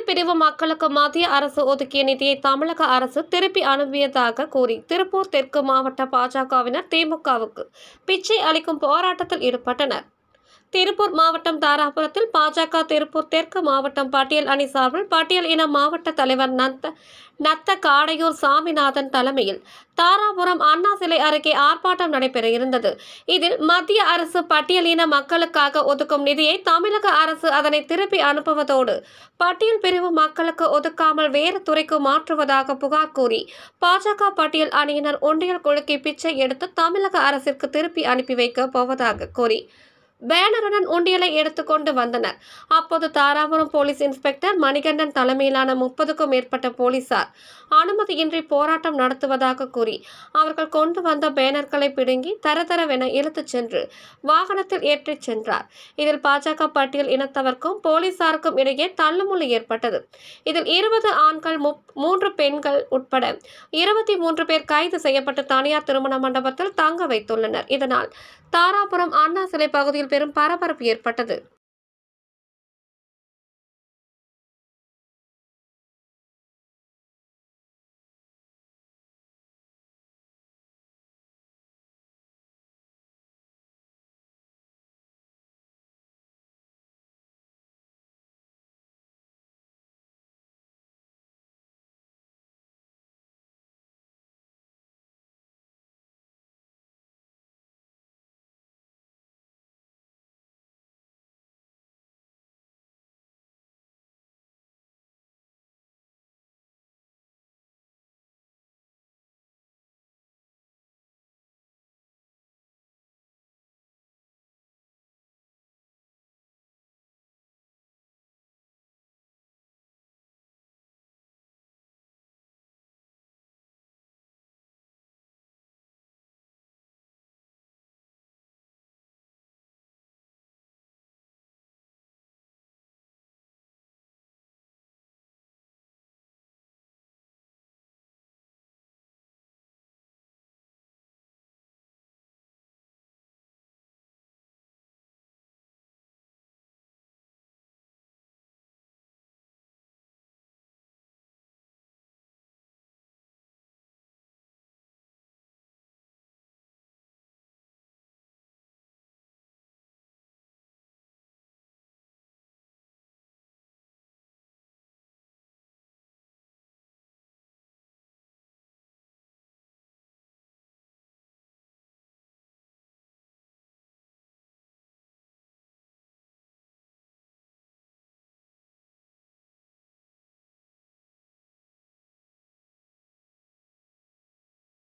பிரிவு மக்களுக்கு மத்திய அரசு ஒதுக்கிய நிதியை தமிழக அரசு திருப்பி அனுப்பியதாக கூறி திருப்பூர் தெற்கு மாவட்ட பாஜகவினர் திமுகவுக்கு பிச்சை அளிக்கும் போராட்டத்தில் ஈடுபட்டனர் திருப்பூர் மாவட்டம் தாராபுரத்தில் பாஜக திருப்பூர் தெற்கு மாவட்டம் பட்டியல் அணி சார்பில் பட்டியல் இன மாவட்ட தலைவர் நத்த நத்த காடையூர் சாமிநாதன் தலைமையில் தாராபுரம் அண்ணா சிலை அருகே ஆர்ப்பாட்டம் நடைபெற இருந்தது இதில் மத்திய அரசு பட்டியலின மக்களுக்காக ஒதுக்கும் நிதியை தமிழக அரசு அதனை திருப்பி அனுப்புவதோடு பட்டியல் பிரிவு மக்களுக்கு ஒதுக்காமல் வேறு துறைக்கு மாற்றுவதாக புகார் கூறி பாஜக பட்டியல் அணியினர் ஒன்றியல் குழுக்கி பிச்சை எடுத்து தமிழக அரசிற்கு திருப்பி அனுப்பி வைக்க போவதாக கூறி பேனருடன் உண்டியலை எடுத்துக்கொண்டு வந்தனர் அப்போது தாராபுரம் போலீஸ் இன்ஸ்பெக்டர் மணிகண்டன் தலைமையிலான முப்பதுக்கும் மேற்பட்ட போலீசார் அனுமதியின்றி போராட்டம் நடத்துவதாக கூறி அவர்கள் கொண்டு வந்த பேனர்களை பிடுங்கி தரதரவென இழுத்துச் சென்று வாகனத்தில் ஏற்றிச் சென்றார் இதில் பாஜக பட்டியல் இனத்தவர்க்கும் போலீசாருக்கும் இடையே தள்ளுமுள்ளு ஏற்பட்டது இதில் இருபது ஆண்கள் முப்- மூன்று பெண்கள் உட்பட இருபத்தி மூன்று பேர் கைது செய்யப்பட்டு தனியார் திருமண மண்டபத்தில் தங்க வைத்துள்ளனர் இதனால் தாராபுரம் அண்ணா சிலை பகுதியில் பெரும் பரபரப்பு ஏற்பட்டது